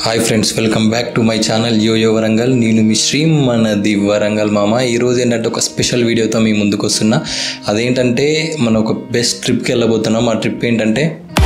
hi friends welcome back to my channel yoyo Warangal నేను మీ శ్రీ మనది వరంగల్ మామ ఈరోజు ఏంటంటే ఒక స్పెషల్ వీడియోతో మీ ముందుకు వస్తున్నా అదేంటంటే మనం ఒక బెస్ట్ ట్రిప్కి వెళ్ళబోతున్నాం ఆ ట్రిప్ ఏంటంటే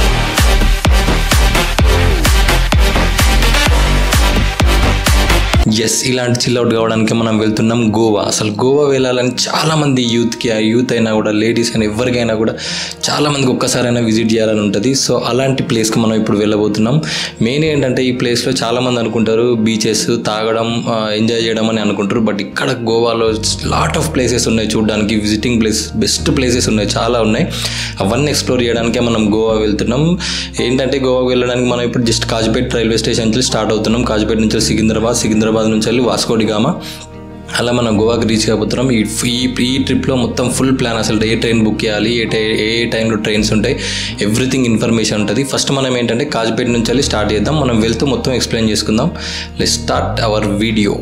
ఎస్ ఇలాంటి చిల్అవుట్ కావడానికి మనం వెళ్తున్నాం గోవా అసలు గోవా వెళ్ళాలని చాలామంది యూత్కి ఆ యూత్ అయినా కూడా లేడీస్ అయినా ఎవరికైనా కూడా చాలామందికి ఒక్కసారైనా విజిట్ చేయాలని ఉంటుంది సో అలాంటి ప్లేస్కి మనం ఇప్పుడు వెళ్ళబోతున్నాం మెయిన్ ఏంటంటే ఈ ప్లేస్లో చాలామంది అనుకుంటారు బీచెస్ తాగడం ఎంజాయ్ చేయడం అని అనుకుంటారు బట్ ఇక్కడ గోవాలో లాట్ ఆఫ్ ప్లేసెస్ ఉన్నాయి చూడడానికి విజిటింగ్ ప్లేస్ బెస్ట్ ప్లేసెస్ ఉన్నాయి చాలా ఉన్నాయి అవన్నీ ఎక్స్ప్లోర్ చేయడానికే మనం గోవా వెళ్తున్నాం ఏంటంటే గోవాకి వెళ్ళడానికి మనం ఇప్పుడు జస్ట్ కాజ్పేట్ రైల్వే స్టేషన్ నుంచి స్టార్ట్ అవుతున్నాం కాజ్పేట్ నుంచి సికింద్రాబాద్ సికింద్రాబాద్ నుంచి వెళ్ళి వాస్కోడిగామా అలా మనం గోవాకి రీచ్ కాబోతున్నాం ఈ ఈ ఈ ట్రిప్లో మొత్తం ఫుల్ ప్లాన్ అసలు ఏ ట్రైన్ బుక్ చేయాలి ఏ టై ఏ టైంలో ట్రైన్స్ ఉంటాయి ఎవ్రీథింగ్ ఇన్ఫర్మేషన్ ఉంటుంది ఫస్ట్ మనం ఏంటంటే కాజ్పేట్ నుంచి వెళ్ళి స్టార్ట్ చేద్దాం మనం వెళ్తూ మొత్తం ఎక్స్ప్లెయిన్ చేసుకుందాం లెట్ స్టార్ట్ అవర్ వీడియో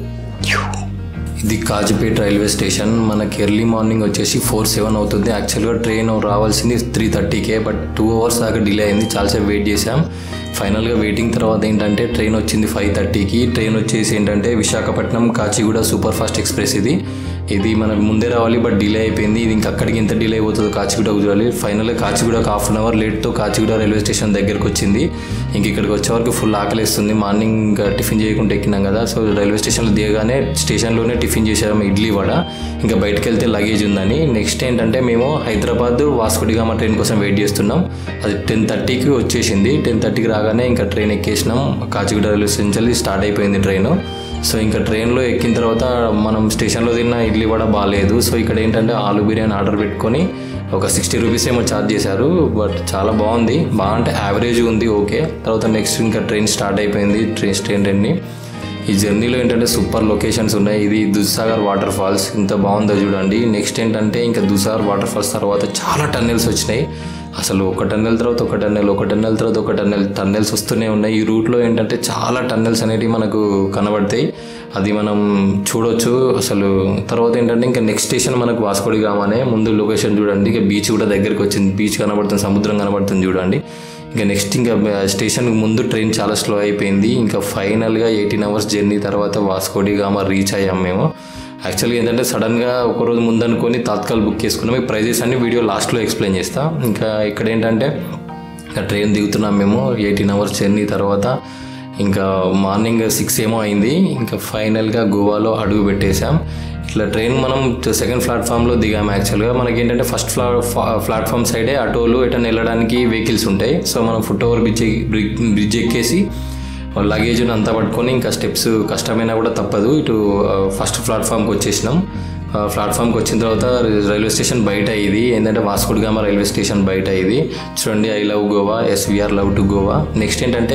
ఇది కాజిపేట్ రైల్వే స్టేషన్ మనకి ఎర్లీ మార్నింగ్ వచ్చేసి ఫోర్ సెవెన్ అవుతుంది యాక్చువల్గా ట్రైన్ రావాల్సింది త్రీ థర్టీకే బట్ టూ అవర్స్ దాకా డిలే అయింది చాలాసేపు వెయిట్ చేసాం ఫైనల్గా వెయిటింగ్ తర్వాత ఏంటంటే ట్రైన్ వచ్చింది ఫైవ్ థర్టీకి ట్రైన్ వచ్చేసి ఏంటంటే Visakhapatnam Kacheguda super fast express ఇది ఇది మనకు ముందే రావాలి బట్ డిలే అయిపోయింది ఇది ఇంకా అక్కడికి ఎంత డిలే అయిపోతుందో కాచిగూడకు చూడాలి ఫైనల్గా కాచిగూడకు హాఫ్ అన్ అవర్ లేట్తో కాచిగూడ రైల్వే స్టేషన్ దగ్గరకు వచ్చింది ఇంక ఇక్కడికి వచ్చే వరకు ఫుల్ ఆకలిస్తుంది మార్నింగ్ ఇంకా టిఫిన్ చేయకుండా ఎక్కినాం కదా సో రైల్వే స్టేషన్లో దిగగానే స్టేషన్లోనే టిఫిన్ చేసాము ఇడ్లీ వడ ఇంకా బయటకు వెళ్తే లగేజ్ ఉందని నెక్స్ట్ ఏంటంటే మేము హైదరాబాద్ వాస్కోడిగామా ట్రైన్ కోసం వెయిట్ చేస్తున్నాం అది టెన్ థర్టీకి వచ్చేసింది టెన్ థర్టీకి రాగానే ఇంకా ట్రైన్ ఎక్కేసినాం కాచిగూడ రైల్వే స్టేషన్ నుంచి స్టార్ట్ అయిపోయింది ట్రైన్ సో ఇంకా ట్రైన్లో ఎక్కిన తర్వాత మనం స్టేషన్లో తిన్న ఇడ్లీ వడ బాగాలేదు సో ఇక్కడ ఏంటంటే ఆలు బిర్యానీ ఆర్డర్ పెట్టుకొని ఒక సిక్స్టీ రూపీస్ ఏమో ఛార్జ్ చేశారు బట్ చాలా బాగుంది బాగా అంటే యావరేజ్ ఉంది ఓకే తర్వాత నెక్స్ట్ ఇంకా ట్రైన్ స్టార్ట్ అయిపోయింది ట్రైన్ ట్రైన్ ట్రైన్ని ఈ జర్నీలో ఏంటంటే సూపర్ లొకేషన్స్ ఉన్నాయి ఇది దుస్సాగర్ వాటర్ ఫాల్స్ ఇంత బాగుందో చూడండి నెక్స్ట్ ఏంటంటే ఇంకా దుస్సాగర్ వాటర్ ఫాల్స్ తర్వాత చాలా టన్నెల్స్ వచ్చినాయి అసలు ఒక టన్నెల్ తర్వాత ఒక టన్నెల్ ఒక టన్నెల్ తర్వాత ఒక టన్నెల్ టన్నెల్స్ వస్తూనే ఉన్నాయి ఈ రూట్లో ఏంటంటే చాలా టన్నెల్స్ అనేటివి మనకు కనబడతాయి అది మనం చూడొచ్చు అసలు తర్వాత ఏంటంటే ఇంకా నెక్స్ట్ స్టేషన్ మనకు వాస్కోడి గ్రామానే ముందు లొకేషన్ చూడండి ఇక బీచ్ కూడా దగ్గరికి వచ్చింది బీచ్ కనబడుతుంది సముద్రం కనబడుతుంది చూడండి ఇంకా నెక్స్ట్ ఇంకా స్టేషన్కి ముందు ట్రైన్ చాలా స్లో అయిపోయింది ఇంకా ఫైనల్గా ఎయిటీన్ అవర్స్ జర్నీ తర్వాత వాస్కోడి గామా రీచ్ అయ్యాం మేము యాక్చువల్గా ఏంటంటే సడన్గా ఒక రోజు ముందనుకొని తాత్కాల్ బుక్ చేసుకున్నాం ఈ ప్రైజెస్ అన్ని వీడియో లాస్ట్లో ఎక్స్ప్లెయిన్ చేస్తా ఇంకా ఇక్కడ ఏంటంటే ఇంకా ట్రైన్ దిగుతున్నాం మేము ఎయిటీన్ అవర్స్ జర్నీ తర్వాత ఇంకా మార్నింగ్ సిక్స్ ఏమో అయింది ఇంకా ఫైనల్గా గోవాలో అడుగు పెట్టేశాం ఇట్లా ట్రైన్ మనం సెకండ్ ప్లాట్ఫామ్లో దిగాము యాక్చువల్గా మనకి ఏంటంటే ఫస్ట్ ఫ్లా ప్లాట్ఫామ్ సైడే ఆటోలు ఎటన్నా వెళ్ళడానికి వెహికల్స్ ఉంటాయి సో మనం ఫుట్ ఓవర్ బ్రిడ్జ్ బ్రిడ్జ్ ఎక్కేసి లగేజ్ అంతా పట్టుకొని ఇంకా స్టెప్స్ కష్టమైనా కూడా తప్పదు ఇటు ఫస్ట్ ప్లాట్ఫామ్కి వచ్చేసినాం ప్లాట్ఫామ్కి వచ్చిన తర్వాత రైల్వే స్టేషన్ బయట ఇది ఏంటంటే వాస్కోడ్గామా రైల్వే స్టేషన్ బయట ఇది చూడండి I love Goa SVR love to Goa next ఏంటంటే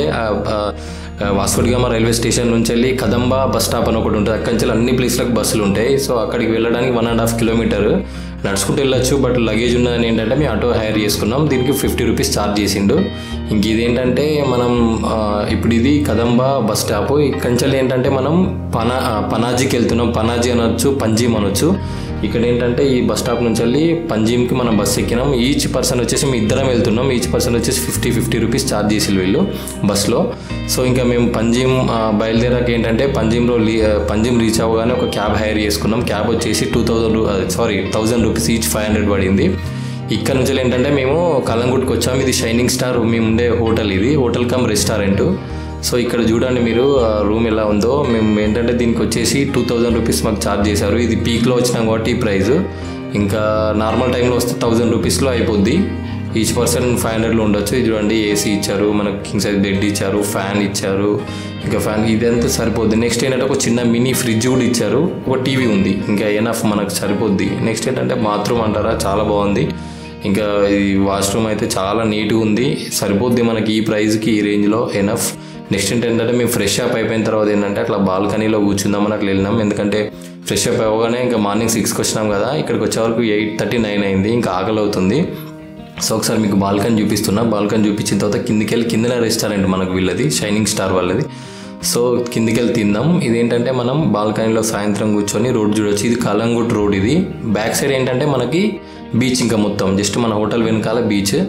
వాస్కోడ్గామా రైల్వే స్టేషన్ నుంచి వెళ్ళి కదంబా బస్ స్టాప్ అని ఒకటి ఉంటుంది అక్కడి నుంచి అన్ని ప్లేస్లకు బస్సులు ఉంటాయి సో అక్కడికి వెళ్ళడానికి వన్ అండ్ హాఫ్ కిలోమీటర్ నడుచుకుంటూ వెళ్ళొచ్చు బట్ లగేజ్ ఉన్నదని ఏంటంటే మేము ఆటో హైర్ చేసుకున్నాం దీనికి ఫిఫ్టీ రూపీస్ ఛార్జ్ చేసిండు ఇంక ఇదేంటంటే మనం ఇప్పుడు ఇది కదంబా బస్ స్టాప్ ఇక్కడి నుంచి ఏంటంటే మనం పనా పనాజీకి వెళ్తున్నాం పనాజీ అనొచ్చు పంజీమ్ అనొచ్చు ఇక్కడ ఏంటంటే ఈ బస్ స్టాప్ నుంచి వెళ్ళి పంజీమ్కి మనం బస్ ఎక్కినాం ఈచ్ పర్సన్ వచ్చేసి మేము ఇద్దరం వెళ్తున్నాం ఈచ్ పర్సన్ వచ్చేసి ఫిఫ్టీ ఫిఫ్టీ రూపీస్ ఛార్జ్ చేసి వీళ్ళు బస్లో సో ఇంకా మేము పంజీమ్ బయలుదేరాక ఏంటంటే పంజీమ్లో పంజీమ్ రీచ్ అవ్వగానే ఒక క్యాబ్ హైర్ చేసుకున్నాం క్యాబ్ వచ్చేసి two thousand sorry thousand rupees each five hundred పడింది ఇక్కడ నుంచి ఏంటంటే మేము కలంగుట్కి వచ్చాము ఇది షైనింగ్ స్టార్ మేము ఉండే హోటల్ ఇది హోటల్ కమ్ రెస్టారెంట్ సో ఇక్కడ చూడండి మీరు రూమ్ ఎలా ఉందో మేము ఏంటంటే దీనికి వచ్చేసి టూ థౌజండ్ రూపీస్ మాకు ఛార్జ్ చేశారు ఇది పీక్లో వచ్చినాం కాబట్టి ఈ ప్రైస్ ఇంకా నార్మల్ టైంలో వస్తే థౌజండ్ రూపీస్లో అయిపోద్ది ఈచ్ పర్సన్ ఫైవ్ హండ్రెడ్లో ఉండొచ్చు ఇది చూడండి ఏసీ ఇచ్చారు మనకు కింగ్ సైజ్ బెడ్ ఇచ్చారు ఫ్యాన్ ఇచ్చారు ఇంకా ఫ్యాన్ ఇదంతా సరిపోద్ది నెక్స్ట్ ఏంటంటే ఒక చిన్న మినీ ఫ్రిడ్జ్ కూడా ఇచ్చారు ఒక టీవీ ఉంది ఇంకా ఎనఫ్ మనకు సరిపోద్ది నెక్స్ట్ ఏంటంటే బాత్రూమ్ అంటారా చాలా బాగుంది ఇంకా ఈ వాష్రూమ్ అయితే చాలా నీట్గా ఉంది సరిపోద్ది మనకి ఈ ప్రైస్కి ఈ రేంజ్లో ఎనఫ్ నెక్స్ట్ ఏంటంటే మేము ఫ్రెష్ అప్ అయిపోయిన తర్వాత ఏంటంటే అట్లా బాల్కనీలో కూర్చుందామని అట్లా వెళ్ళినాం ఎందుకంటే ఫ్రెష్ అప్ అవ్వగానే ఇంకా మార్నింగ్ సిక్స్కి వచ్చినాం కదా ఇక్కడికి వచ్చే వరకు ఎయిట్ థర్టీ నైన్ అయింది ఇంకా ఆకలి అవుతుంది సో ఒకసారి మీకు బాల్కనీ చూపిస్తున్నా బాల్కనీ చూపించిన తర్వాత కిందికి వెళ్ళి కిందనే రెస్టారెంట్ మనకు వీళ్ళది షైనింగ్ స్టార్ వాళ్ళది సో కిందికి వెళ్ళి తిందాం ఇదేంటంటే మనం బాల్కనీలో సాయంత్రం కూర్చొని రోడ్ చూడొచ్చు ఇది కలంగుట్ రోడ్ ఇది బ్యాక్ సైడ్ ఏంటంటే మనకి బీచ్ ఇంకా మొత్తం జస్ట్ మన హోటల్ వెనకాల బీచ్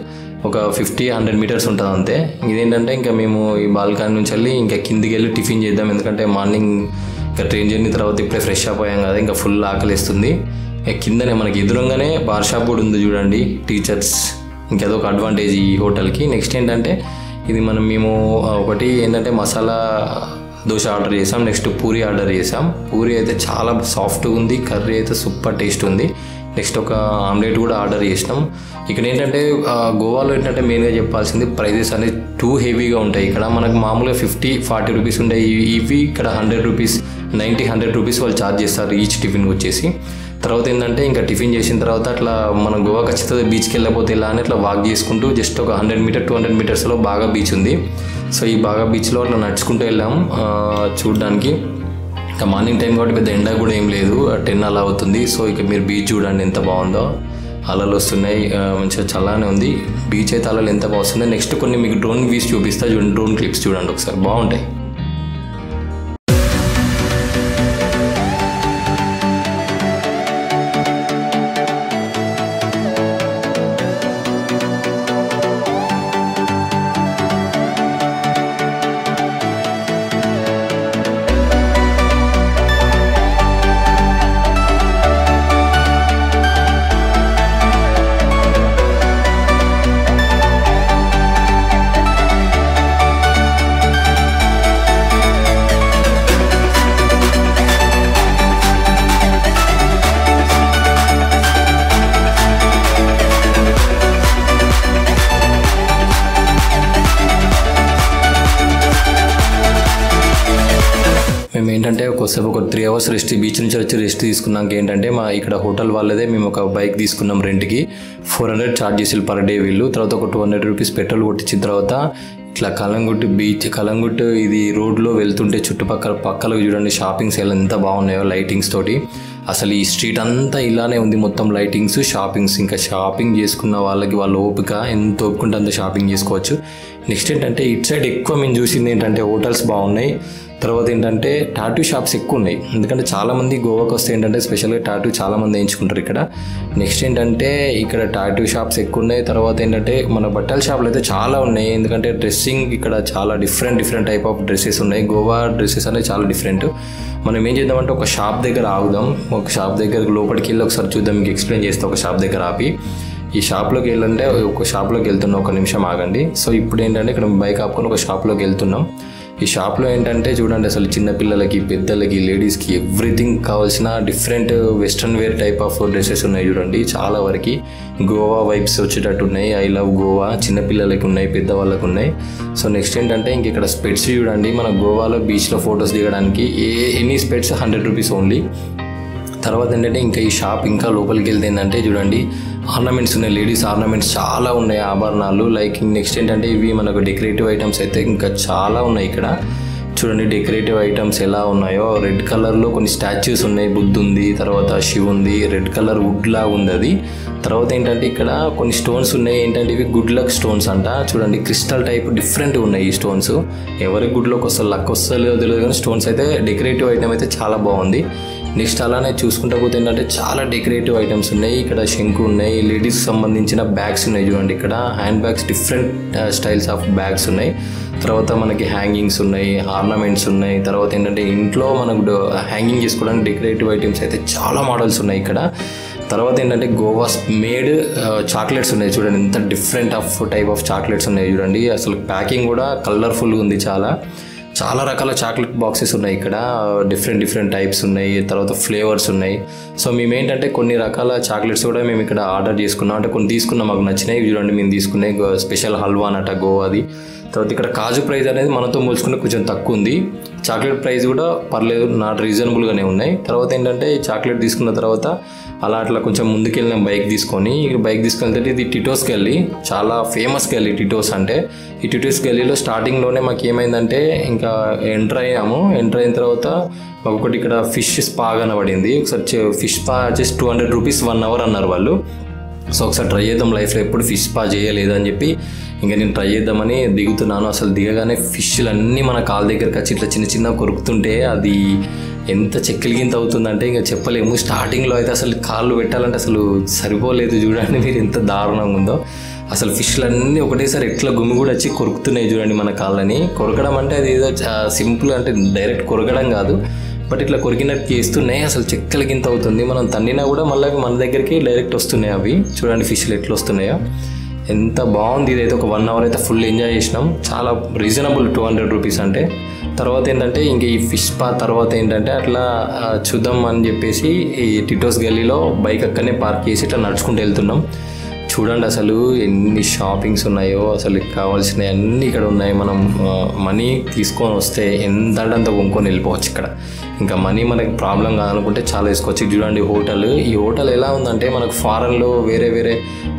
ఒక ఫిఫ్టీ హండ్రెడ్ మీటర్స్ ఉంటుంది అంతే ఇదేంటంటే ఇంకా మేము ఈ బాల్కనీ నుంచి వెళ్ళి ఇంకా కిందికి వెళ్ళి టిఫిన్ చేద్దాం ఎందుకంటే మార్నింగ్ ఇంకా ట్రైన్ జర్నీ తర్వాత ఇప్పుడే ఫ్రెష్ అప్ అయ్యాం కదా ఇంకా ఫుల్ ఆకలిస్తుంది ఇక కిందనే మనకి ఎదురుగానే బార్ షాప్ కూడా ఉంది చూడండి టీచర్స్ ఇంకా అదొక అడ్వాంటేజ్ ఈ హోటల్కి నెక్స్ట్ ఏంటంటే ఇది మనం మేము ఆ, ఒకటి ఏంటంటే మసాలా దోశ ఆర్డర్ చేసాం నెక్స్ట్ పూరి ఆర్డర్ చేసాం పూరి అయితే చాలా సాఫ్ట్గా ఉంది కర్రీ అయితే సూపర్ టేస్ట్ ఉంది నెక్స్ట్ ఒక ఆమ్లెట్ కూడా ఆర్డర్ చేసినాం ఇక్కడ ఏంటంటే ఆ, గోవాలో ఏంటంటే మెయిన్గా చెప్పాల్సింది ప్రైజెస్ అనేది టూ హెవీగా ఉంటాయి ఇక్కడ మనకు మామూలుగా ఫిఫ్టీ ఫార్టీ రూపీస్ ఉంటాయి ఇవి- ఇవి ఇక్కడ hundred rupees ninety hundred rupees వాళ్ళు ఛార్జ్ చేస్తారు ఈచ్ టిఫిన్ వచ్చేసి తర్వాత ఏంటంటే ఇంకా టిఫిన్ చేసిన తర్వాత అట్లా మనం గోవా ఖచ్చితంగా బీచ్కి వెళ్ళకపోతే ఇలా అని ఇట్లా వాక్ చేసుకుంటూ జస్ట్ ఒక హండ్రెడ్ మీటర్ టూ హండ్రెడ్ మీటర్స్లో బాగా బీచ్ ఉంది సో ఈ బాగా బీచ్లో అట్లా నడుచుకుంటూ వెళ్ళాం ఆ, చూడడానికి ఇంకా మార్నింగ్ టైం కాబట్టి పెద్ద ఎండ కూడా ఏం లేదు టెన్ అలా అవుతుంది సో ఇక మీరు బీచ్ చూడండి ఎంత బాగుందో అలలు వస్తున్నాయి ఆ, మంచిగా చల్లగానే ఉంది బీచ్ అయితే అలలు ఎంత బాగుంది నెక్స్ట్ కొన్ని మీకు డ్రోన్ వ్యూస్ చూపిస్తా చూడండి డ్రోన్ క్లిప్స్ చూడండి ఒకసారి బాగుంటాయి మేము ఏంటంటే ఒకసేపు ఒక త్రీ అవర్స్ రెస్ట్ బీచ్ నుంచి వచ్చి రెస్ట్ తీసుకున్నాక ఏంటంటే మా ఇక్కడ హోటల్ వాళ్ళదే మేము ఒక బైక్ తీసుకున్నాం రెంట్కి ఫోర్ హండ్రెడ్ ఛార్జ్ చేసి పర్ డే వీళ్ళు తర్వాత ఒక టూ హండ్రెడ్ రూపీస్ పెట్రోల్ కొట్టించిన తర్వాత ఇట్లా కలంగుట్టు బీచ్ కలంగుట్టు ఇది రోడ్లో వెళ్తుంటే చుట్టుపక్కల పక్కల చూడండి షాపింగ్స్ ఎలా ఎంత బాగున్నాయో లైటింగ్స్ తోటి అసలు ఈ స్ట్రీట్ అంతా ఇలానే ఉంది మొత్తం లైటింగ్స్ షాపింగ్స్ ఇంకా షాపింగ్ చేసుకున్న వాళ్ళకి వాళ్ళ ఓపిక ఎంత ఓపుకుంటే అంత షాపింగ్ చేసుకోవచ్చు నెక్స్ట్ ఏంటంటే ఇటు సైడ్ ఎక్కువ మేము చూసింది ఏంటంటే హోటల్స్ బాగున్నాయి తర్వాత ఏంటంటే టాటూ షాప్స్ ఎక్కువ ఉన్నాయి ఎందుకంటే చాలామంది గోవాకి వస్తే ఏంటంటే స్పెషల్గా టాటూ చాలామంది వేయించుకుంటారు ఇక్కడ నెక్స్ట్ ఏంటంటే ఇక్కడ టాటూ షాప్స్ ఎక్కువ ఉన్నాయి తర్వాత ఏంటంటే మన బట్టల షాపులు అయితే చాలా ఉన్నాయి ఎందుకంటే డ్రెస్సింగ్ ఇక్కడ చాలా different different type of dresses ఉన్నాయి గోవా డ్రెస్సెస్ అనేవి చాలా డిఫరెంట్ మనం ఏం చేద్దామంటే ఒక షాప్ దగ్గర ఆగుదాం ఒక షాప్ దగ్గర లోపలికి వెళ్ళి ఒకసారి చూద్దాం మీకు ఎక్స్ప్లెయిన్ చేస్తే ఒక షాప్ దగ్గర ఆపి ఈ షాప్లోకి వెళ్ళంటే ఒక షాప్లోకి వెళ్తున్నాం ఒక నిమిషం ఆగండి సో ఇప్పుడు ఏంటంటే ఇక్కడ బైక్ ఆపుకొని ఒక షాప్లోకి వెళ్తున్నాం ఈ షాప్లో ఏంటంటే చూడండి అసలు చిన్న పిల్లలకి పెద్దలకి లేడీస్కి ఎవ్రీథింగ్ కావాల్సిన different western wear type of dresses ఉన్నాయి చూడండి చాలా వరకు గోవా వైబ్స్ వచ్చేటట్టు ఉన్నాయి ఐ లవ్ గోవా చిన్న పిల్లలకి ఉన్నాయి పెద్దవాళ్ళకి ఉన్నాయి సో నెక్స్ట్ ఏంటంటే ఇంక ఇక్కడ స్పెట్స్ చూడండి మన గోవాలో బీచ్లో ఫొటోస్ దిగడానికి a any spots hundred rupees only తర్వాత ఏంటంటే ఇంకా ఈ షాప్ ఇంకా లోపలికి వెళ్తే ఏంటంటే చూడండి ఆర్నమెంట్స్ ఉన్నాయి లేడీస్ ఆర్నమెంట్స్ చాలా ఉన్నాయి ఆభరణాలు లైక్ నెక్స్ట్ ఏంటంటే ఇవి మనకు డెకరేటివ్ ఐటమ్స్ అయితే ఇంకా చాలా ఉన్నాయి ఇక్కడ చూడండి డెకరేటివ్ ఐటమ్స్ ఎలా ఉన్నాయో రెడ్ కలర్లో కొన్ని స్టాచ్యూస్ ఉన్నాయి బుద్ధ ఉంది తర్వాత శివ్ ఉంది రెడ్ కలర్ వుడ్ లాగా ఉంది అది తర్వాత ఏంటంటే ఇక్కడ కొన్ని స్టోన్స్ ఉన్నాయి ఏంటంటే ఇవి గుడ్ లక్ స్టోన్స్ అంట చూడండి క్రిస్టల్ టైప్ డిఫరెంట్ ఉన్నాయి ఈ స్టోన్స్ ఎవరికి గుడ్ లక్ వస్తుంది లక్ వస్తలేదో తెలియదు కానీ స్టోన్స్ అయితే డెకరేటివ్ ఐటమ్ అయితే చాలా బాగుంది నెక్స్ట్ అలానే చూసుకుంటా పోతే ఏంటంటే చాలా డెకరేటివ్ ఐటమ్స్ ఉన్నాయి ఇక్కడ శంకు ఉన్నాయి లేడీస్కి సంబంధించిన బ్యాగ్స్ ఉన్నాయి చూడండి ఇక్కడ hand bags different styles of bags ఉన్నాయి తర్వాత మనకి హ్యాంగింగ్స్ ఉన్నాయి ఆర్నమెంట్స్ ఉన్నాయి తర్వాత ఏంటంటే ఇంట్లో మనకు హ్యాంగింగ్ చేసుకోవడానికి డెకరేటివ్ ఐటమ్స్ అయితే చాలా మోడల్స్ ఉన్నాయి ఇక్కడ తర్వాత ఏంటంటే గోవాస్ మేడ్ చాక్లెట్స్ ఉన్నాయి చూడండి ఎంత different of type of chocolates ఉన్నాయి చూడండి అసలు ప్యాకింగ్ కూడా కలర్ఫుల్గా ఉంది చాలా చాలా రకాల చాక్లెట్ బాక్సెస్ ఉన్నాయి ఇక్కడ డిఫరెంట్ డిఫరెంట్ టైప్స్ ఉన్నాయి తర్వాత ఫ్లేవర్స్ ఉన్నాయి సో మేము ఏంటంటే కొన్ని రకాల చాక్లెట్స్ కూడా మేము ఇక్కడ ఆర్డర్ చేసుకున్నాం అంటే కొన్ని తీసుకున్నాం మాకు నచ్చినాయి ఇవి చూడండి మేము తీసుకునే స్పెషల్ హల్వా అనట గోవాది తర్వాత ఇక్కడ కాజు ప్రైస్ అనేది మనతో పోల్చుకుంటే కొంచెం తక్కువ ఉంది చాక్లెట్ ప్రైస్ కూడా పర్లేదు నాట్ రీజనబుల్గానే ఉన్నాయి తర్వాత ఏంటంటే ఈ చాక్లెట్ తీసుకున్న తర్వాత అలా అట్లా కొంచెం ముందుకెళ్ళిన బైక్ తీసుకొని ఇక్కడ బైక్ తీసుకెళ్తే ఇది టిటోస్కి వెళ్ళి చాలా ఫేమస్కి వెళ్ళి టిటోస్ అంటే ఈ టిటోస్ గల్లీలో స్టార్టింగ్లోనే మాకు ఏమైందంటే ఇంకా ఎంటర్ అయ్యాము ఎంటర్ అయిన తర్వాత మాకు ఒకటి ఇక్కడ ఫిష్ స్పా కనబడింది ఒకసారి ఫిష్ స్పా వచ్చేసి two hundred rupees one hour అన్నారు వాళ్ళు సో ఒకసారి ట్రై చేద్దాం లైఫ్లో ఎప్పుడు ఫిష్ స్పా చేయలేదు అని చెప్పి ఇంకా నేను ట్రై చేద్దామని దిగుతున్నాను అసలు దిగగానే ఫిష్లు అన్నీ మన కాలు దగ్గరకు వచ్చి ఇట్లా చిన్న చిన్న కొరుకుతుంటే అది ఎంత చెక్కిలిగింత అవుతుందంటే ఇంకా చెప్పలేము స్టార్టింగ్లో అయితే అసలు కాళ్ళు పెట్టాలంటే అసలు సరిపోలేదు చూడండి మీరు ఎంత దారుణంగా ఉందో అసలు ఫిష్లు అన్నీ ఒకటేసారి ఎట్లా గుమ్మి కూడా వచ్చి కొరుకుతున్నాయి చూడండి మన కాళ్ళని కొరకడం అంటే అది ఏదో సింపుల్ అంటే డైరెక్ట్ కొరకడం కాదు బట్ ఇట్లా కొరికినట్టు చేస్తున్నాయి అసలు చెక్కల గింత అవుతుంది మనం తన్నినా కూడా మళ్ళీ మన దగ్గరికి డైరెక్ట్ వస్తున్నాయి అవి చూడండి ఫిష్లు ఎట్లా వస్తున్నాయో ఎంత బాగుంది ఇదైతే ఒక వన్ అవర్ అయితే ఫుల్ ఎంజాయ్ చేసినాం చాలా రీజనబుల్ టూ హండ్రెడ్ రూపీస్ అంటే తర్వాత ఏంటంటే ఇంక ఈ ఫిష్ పా తర్వాత ఏంటంటే అట్లా ఆ, చూద్దాం అని చెప్పేసి ఈ టిటోస్ గల్లీలో బైక్ అక్కడనే పార్క్ చేసి ఇట్లా నడుచుకుంటూ వెళ్తున్నాం చూడండి అసలు ఎన్ని షాపింగ్స్ ఉన్నాయో అసలు కావాల్సినవి అన్నీ ఇక్కడ ఉన్నాయి మనం మనీ తీసుకొని వస్తే ఎంత అంటే అంత కొనుక్కొని వెళ్ళిపోవచ్చు ఇక్కడ ఇంకా మనీ మనకి ప్రాబ్లం కాదనుకుంటే చాలా వేసుకోవచ్చు ఇది చూడండి హోటల్ ఈ హోటల్ ఎలా ఉందంటే మనకు ఫారెన్లో వేరే వేరే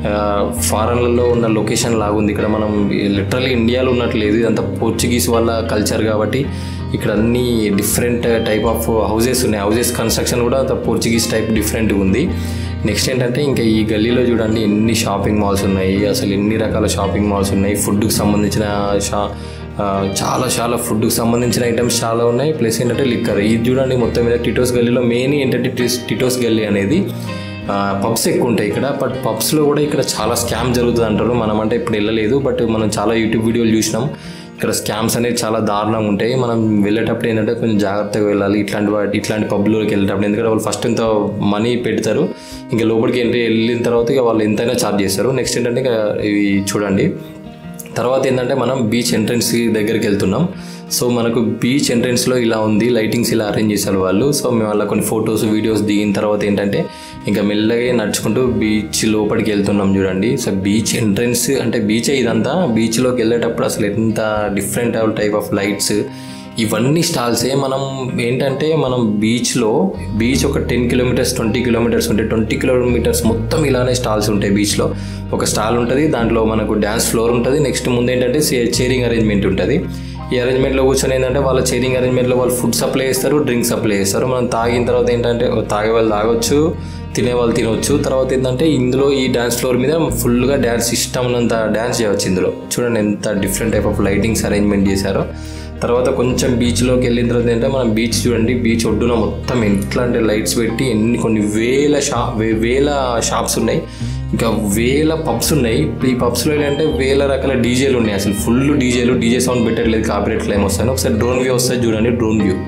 ఫారెన్లలో ఉన్న లొకేషన్ లాగా ఉంది ఇక్కడ మనం లిటరలీ ఇండియాలో ఉన్నట్లు లేదు ఇదంతా పోర్చుగీస్ వాళ్ళ కల్చర్ కాబట్టి ఇక్కడ అన్ని డిఫరెంట్ టైప్ ఆఫ్ హౌసెస్ ఉన్నాయి హౌసెస్ కన్స్ట్రక్షన్ కూడా అంత పోర్చుగీస్ టైప్ డిఫరెంట్గా ఉంది నెక్స్ట్ ఏంటంటే ఇంకా ఈ గల్లీలో చూడండి ఎన్ని షాపింగ్ మాల్స్ ఉన్నాయి అసలు ఎన్ని రకాల షాపింగ్ మాల్స్ ఉన్నాయి ఫుడ్కి సంబంధించిన షా ఆ, చాలా చాలా ఫుడ్కి సంబంధించిన ఐటమ్స్ చాలా ఉన్నాయి ప్లస్ ఏంటంటే లిక్కర్ ఇది చూడండి మొత్తం మీద టిటోస్ గల్లీలో మెయిన్ ఏంటంటే టిటోస్- టిటోస్ గల్లీ అనేది పబ్స్ ఎక్కువ ఉంటాయి ఇక్కడ బట్ పబ్స్లో కూడా ఇక్కడ చాలా స్కామ్ జరుగుతుంది అంటారు మనం అంటే ఇప్పుడు వెళ్ళలేదు బట్ మనం చాలా యూట్యూబ్ వీడియోలు చూసినాం ఇక్కడ స్కామ్స్ అనేవి చాలా దారుణంగా ఉంటాయి మనం వెళ్ళేటప్పుడు ఏంటంటే కొంచెం జాగ్రత్తగా వెళ్ళాలి ఇట్లాంటి వాటి ఇట్లాంటి పబ్లోకి వెళ్ళేటప్పుడు ఎందుకంటే వాళ్ళు ఫస్ట్ ఇంత మనీ పెడతారు ఇంకా లోపలికి ఎంట్రీ వెళ్ళిన తర్వాత ఇక వాళ్ళు ఎంతైనా ఛార్జ్ చేస్తారు నెక్స్ట్ ఏంటంటే ఇక ఇవి చూడండి తర్వాత ఏంటంటే మనం బీచ్ ఎంట్రన్స్ దగ్గరికి వెళ్తున్నాం సో మనకు బీచ్ ఎంట్రన్స్లో ఇలా ఉంది లైటింగ్స్ ఇలా అరేంజ్ చేశారు వాళ్ళు సో మేము అలా కొన్ని ఫొటోస్ వీడియోస్ దిగిన తర్వాత ఏంటంటే ఇంకా మెల్లగా నడుచుకుంటూ బీచ్ లోపలికి వెళ్తున్నాం చూడండి సో బీచ్ ఎంట్రన్స్ అంటే బీచ్ ఇదంతా బీచ్లోకి వెళ్ళేటప్పుడు అసలు ఎంత డిఫరెంట్ టైప్ ఆఫ్ లైట్స్ ఇవన్నీ స్టాల్సే మనం ఏంటంటే మనం బీచ్లో బీచ్ ఒక టెన్ కిలోమీటర్స్ ట్వంటీ కిలోమీటర్స్ ఉంటాయి ట్వంటీ కిలోమీటర్స్ మొత్తం ఇలానే స్టాల్స్ ఉంటాయి బీచ్లో ఒక స్టాల్ ఉంటుంది దాంట్లో మనకు డ్యాన్స్ ఫ్లోర్ ఉంటుంది నెక్స్ట్ ముందు ఏంటంటే చైరింగ్ అరేంజ్మెంట్ ఉంటుంది ఈ అరేంజ్మెంట్లో కూర్చొని ఏంటంటే వాళ్ళ చైరింగ్ అరేంజ్మెంట్లో వాళ్ళు ఫుడ్ సప్లై చేస్తారు డ్రింక్ సప్లై చేస్తారు మనం తాగిన తర్వాత ఏంటంటే తాగే వాళ్ళు తాగొచ్చు తినే వాళ్ళు తినవచ్చు తర్వాత ఏంటంటే ఇందులో ఈ డ్యాన్స్ ఫ్లోర్ మీద ఫుల్గా డ్యాన్స్ ఇష్టం ఉన్నంత డ్యాన్స్ చేయవచ్చు ఇందులో చూడండి ఎంత different type of lightings arrangement చేశారో తర్వాత కొంచెం బీచ్లోకి వెళ్ళిన తర్వాత ఏంటంటే మనం బీచ్ చూడండి బీచ్ ఒడ్డున మొత్తం ఎట్లా అంటే లైట్స్ పెట్టి ఎన్ని కొన్ని వేల షా వే- వేల షాప్స్ ఉన్నాయి ఇంకా వేల పబ్స్ ఉన్నాయి ఈ పబ్స్లో ఏంటంటే వేల రకాల డీజేలు ఉన్నాయి అసలు ఫుల్ డీజేలు డీజే సౌండ్ పెట్టట్లేదు కాపరేట్ క్లైమ్ వస్తాయి ఒకసారి డ్రోన్ వ్యూ వస్తుంది చూడండి డ్రోన్ వ్యూ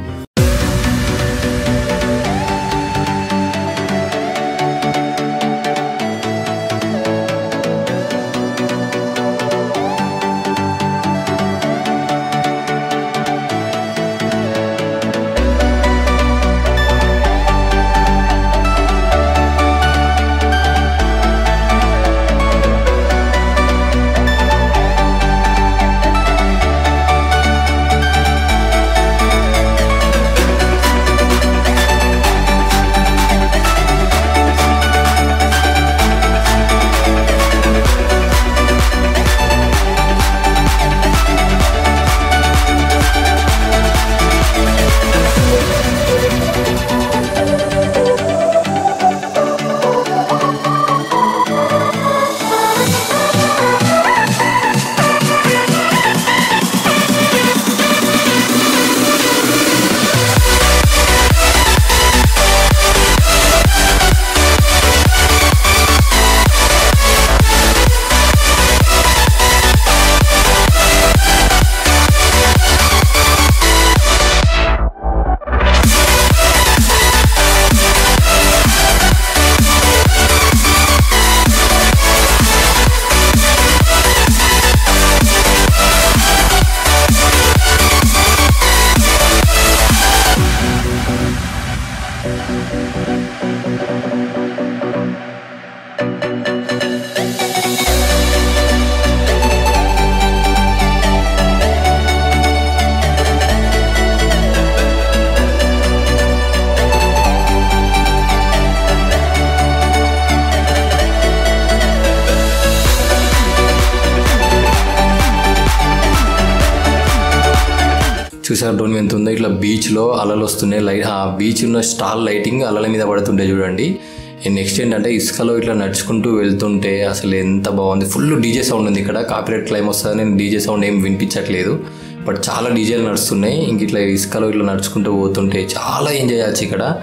చూసారు డ్రోన్ ఎంత ఉందో ఇట్లా బీచ్లో అలలు వస్తున్నాయి లైట్ ఆ బీచ్ ఉన్న స్టాల్ లైటింగ్ అలల మీద పడుతుంటే చూడండి నెక్స్ట్ ఏంటంటే ఇసుకలో ఇట్లా నడుచుకుంటూ వెళ్తుంటే అసలు ఎంత బాగుంది ఫుల్ డీజే సౌండ్ ఉంది ఇక్కడ కాపీరైట్ క్లైమ్ వస్తుంది నేను డీజే సౌండ్ ఏం వినిపించట్లేదు బట్ చాలా డీజేలు నడుస్తున్నాయి ఇంక ఇట్లా ఇసుకలో ఇట్లా నడుచుకుంటూ పోతుంటే చాలా ఎంజాయ్ చేయొచ్చు ఇక్కడ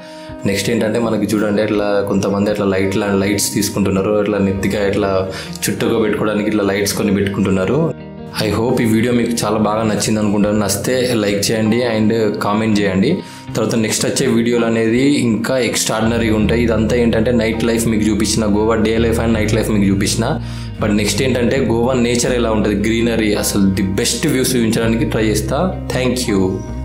నెక్స్ట్ ఏంటంటే మనకి చూడండి అట్లా కొంతమంది అట్లా లైట్ లైట్స్ తీసుకుంటున్నారు అట్లా నెత్తిగా ఇట్లా చుట్టూగా పెట్టుకోవడానికి ఇట్లా లైట్స్ కొన్ని పెట్టుకుంటున్నారు ఐ హోప్ ఈ వీడియో మీకు చాలా బాగా నచ్చింది అనుకుంటాను నచ్చితే లైక్ చేయండి అండ్ కామెంట్ చేయండి తర్వాత నెక్స్ట్ వచ్చే వీడియోలు అనేది ఇంకా ఎక్స్ట్రాడినరీగా ఉంటాయి ఇదంతా ఏంటంటే నైట్ లైఫ్ మీకు చూపించిన Goa day life and night life మీకు చూపించిన బట్ నెక్స్ట్ ఏంటంటే గోవా నేచర్ ఎలా ఉంటుంది గ్రీనరీ అసలు ది బెస్ట్ వ్యూస్ చూపించడానికి ట్రై చేస్తా థ్యాంక్ యూ